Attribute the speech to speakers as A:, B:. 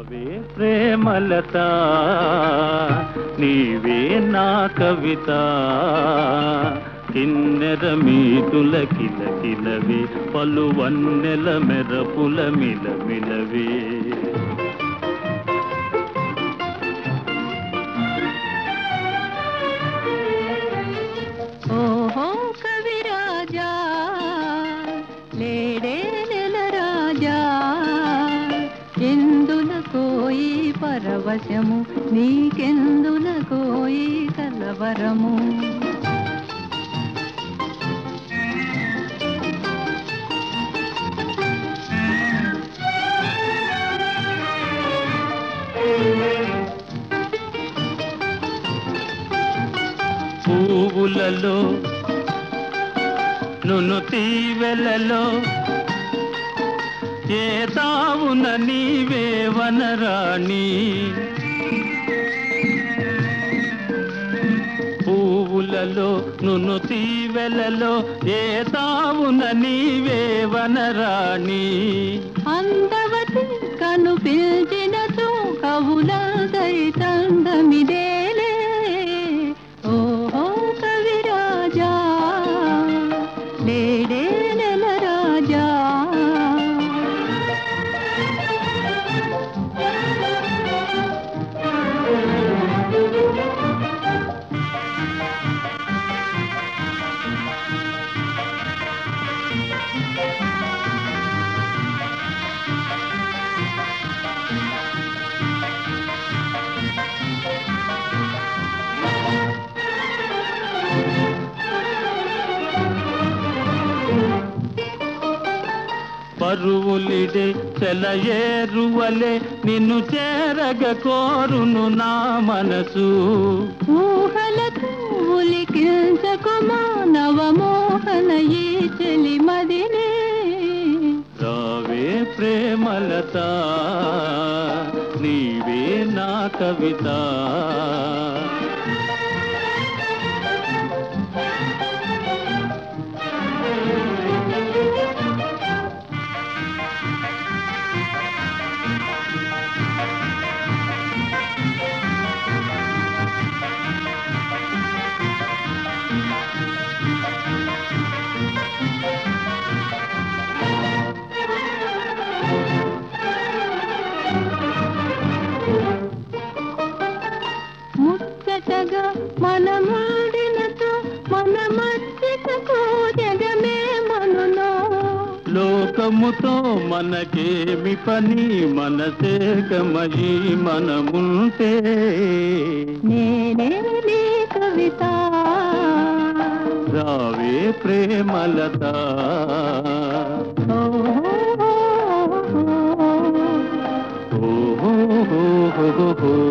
A: రావే ప్రేమలత నీవే నా కవిత కిన్నెర మీతుల కిల కిలవే పలు వన్నెల మెరపుల మిల మిలవే
B: ఓహో కవిరాజా లేడే నెల రాజా ఎందుల కోయి పరవశము నీకెందుల కోయి కలవరము
A: పువ్వులలో నును తీవెలలో ఏ తావున నీవే వనరాణి పువ్వులలో నును తీవెలలో ఏ తావున నీవే వనరాణి
B: అందవతి కను పిలిచినచో కవులందరి తండమిదేలే ఓహో కవిరాజా లేడే నెల రాజా
A: పరువులిడే చెలయేరువలే నిన్ను చేరగ కోరును నా మనసు
B: ఊహలతో ఉలికించకుమా నవమోహన ఈ చెలి మదినే
A: రావే ప్రేమలత నీవే నా కవిత
B: ముచ్చటగా మనమాడినతో మన మధ్యకు జగమే మనునో
A: లోకముతో మనకేమి పని మనసేకమయి మనముంటే
B: నేనే నీ కవిత
A: రావే ప్రేమలత
B: ఓహో
A: ఓహో